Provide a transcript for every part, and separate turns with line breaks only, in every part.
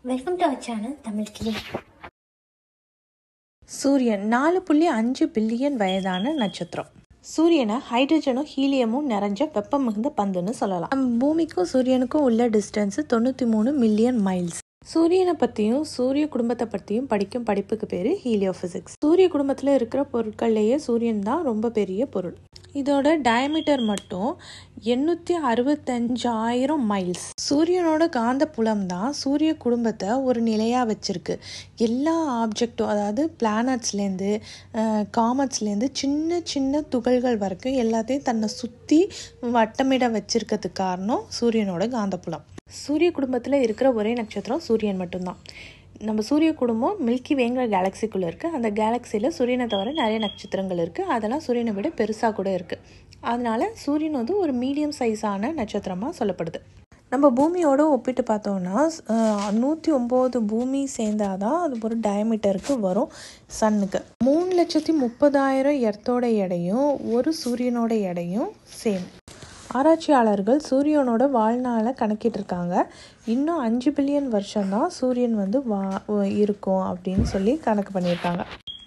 welcome to our channel Tamil கிளி
சூரியன் நாலு புள்ளி அஞ்சு பில்லியன் வயதான நட்சத்திரம் சூரியனை ஹைட்ரஜனும் ஹீலியமும் நிறைஞ்ச வெப்பம் மிகுந்த பந்துன்னு சொல்லலாம் நம்ம பூமிக்கும் சூரியனுக்கும் உள்ள டிஸ்டன்ஸ் தொண்ணூற்றி மூணு மில்லியன் மைல்ஸ் சூரியனை பற்றியும் சூரிய குடும்பத்தை பற்றியும் படிக்கும் படிப்புக்கு பேர் ஹீலியோபிசிக்ஸ் சூரிய குடும்பத்தில் இருக்கிற பொருட்கள்லேயே சூரியன் தான் ரொம்ப பெரிய பொருள் இதோட டயமீட்டர் மட்டும் எண்ணூற்றி அறுபத்தஞ்சாயிரம் மைல்ஸ் சூரியனோட காந்த புலம் தான் சூரிய குடும்பத்தை ஒரு நிலையாக வச்சிருக்கு எல்லா ஆப்ஜெக்டும் அதாவது பிளானட்ஸ்லேருந்து காமட்ஸ்லேருந்து சின்ன சின்ன துகள்கள் வரைக்கும் எல்லாத்தையும் தன்னை சுற்றி வட்டமிட வச்சிருக்கிறதுக்கு காரணம் சூரியனோட காந்தப்புலம் சூரிய குடும்பத்தில் இருக்கிற ஒரே நட்சத்திரம் சூரியன் மட்டும்தான் நம்ம சூரிய குடும்பம் மில்கி வேங்கிற கேலக்சிக்குள்ளே இருக்குது அந்த கேலக்சியில் சூரியனை தவிர நிறைய நட்சத்திரங்கள் இருக்குது அதெல்லாம் சூரியனை விட பெருசாக கூட இருக்குது அதனால சூரியன் வந்து ஒரு மீடியம் சைஸான நட்சத்திரமாக சொல்லப்படுது நம்ம பூமியோட ஒப்பிட்டு பார்த்தோம்னா நூற்றி ஒம்பது பூமி சேர்ந்தாதான் அது ஒரு டயமீட்டருக்கு வரும் சன்னுக்கு மூணு லட்சத்தி முப்பதாயிரம் எர்த்தோட எடையும் ஒரு சூரியனோட எடையும் சேம் ஆராய்ச்சியாளர்கள் சூரியனோட வாழ்நாளை கணக்கிட்டிருக்காங்க இன்னும் அஞ்சு பில்லியன் வருஷம்தான் சூரியன் வந்து வா இருக்கும் அப்படின்னு சொல்லி கணக்கு பண்ணியிருக்காங்க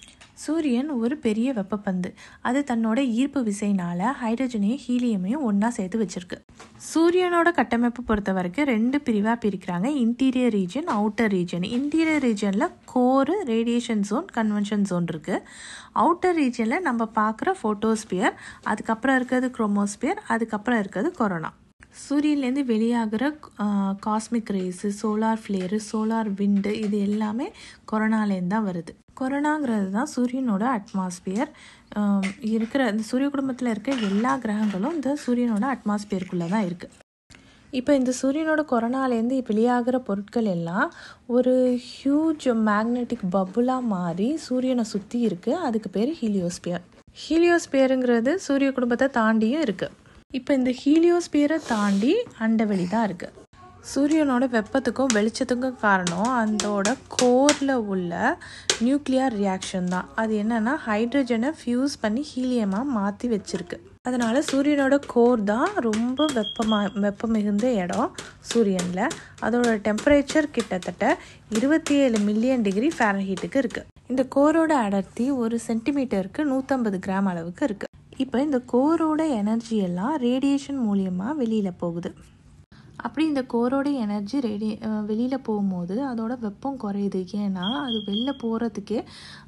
சூரியன் ஒரு பெரிய வெப்பப்பந்து அது தன்னோட ஈர்ப்பு விசைனால ஹைட்ரஜனையும் ஹீலியமையும் ஒன்றா சேர்த்து வச்சிருக்கு சூரியனோட கட்டமைப்பு பொறுத்த வரைக்கும் ரெண்டு பிரிவாக பிரிக்கிறாங்க interior region outer region interior ரீஜனில் core radiation zone convection zone இருக்குது அவுட்டர் ரீஜனில் நம்ம பார்க்குற ஃபோட்டோஸ்பியர் அதுக்கப்புறம் இருக்கிறது குரோமோஸ்பியர் அதுக்கப்புறம் இருக்கிறது கொரோனா சூரியன்லேருந்து வெளியாகிற cosmic rays solar flare solar wind இது எல்லாமே கொரோனாலேருந்து தான் வருது கொரோனாங்கிறது தான் சூரியனோட அட்மாஸ்பியர் இருக்கிற இந்த சூரிய குடும்பத்தில் இருக்க எல்லா கிரகங்களும் இந்த சூரியனோட அட்மாஸ்பியருக்குள்ளே தான் இருக்குது இப்போ இந்த சூரியனோட கொரோனாலேருந்து வெளியாகிற பொருட்கள் எல்லாம் ஒரு ஹியூஜ் மேக்னெட்டிக் பபுளாக மாறி சூரியனை சுற்றி இருக்குது அதுக்கு பேர் ஹீலியோஸ்பியர் ஹீலியோஸ்பியருங்கிறது சூரிய குடும்பத்தை தாண்டியும் இருக்குது இப்போ இந்த ஹீலியோஸ்பியரை தாண்டி அண்டவெளி தான் இருக்குது சூரியனோட வெப்பத்துக்கும் வெளிச்சத்துக்கும் காரணம் அதோட கோரில் உள்ள நியூக்ளியர் ரியாக்ஷன் தான் அது என்னென்னா ஹைட்ரஜனை ஃபியூஸ் பண்ணி ஹீலியமாக மாற்றி வச்சிருக்கு அதனால் சூரியனோட கோர் தான் ரொம்ப வெப்பமாக வெப்பம் மிகுந்த இடம் சூரியனில் அதோட டெம்பரேச்சர் கிட்டத்தட்ட இருபத்தி ஏழு மில்லியன் டிகிரி ஃபேரன்ஹீட்டுக்கு இருக்குது இந்த கோரோட அடர்த்தி ஒரு சென்டிமீட்டருக்கு நூற்றம்பது கிராம் அளவுக்கு இருக்குது இப்போ இந்த கோரோட எனர்ஜி எல்லாம் ரேடியேஷன் மூலியமாக வெளியில் போகுது அப்படி இந்த கோரோட எனர்ஜி ரேடி வெளியில் போகும்போது அதோட வெப்பம் குறையுது ஏன்னா அது வெளில போகிறதுக்கே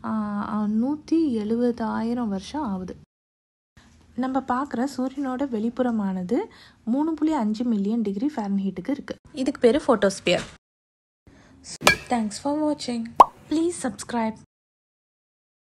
நூற்றி எழுபதாயிரம் வருஷம் ஆகுது நம்ம பார்க்குற சூரியனோட வெளிப்புறமானது மூணு புள்ளி அஞ்சு மில்லியன் டிகிரி ஃபேரன்ஹீட்டுக்கு இருக்குது இதுக்கு பேர் ஃபோட்டோஸ்பியர் தேங்க்ஸ் ஃபார் வாட்சிங் ப்ளீஸ் சப்ஸ்கிரைப்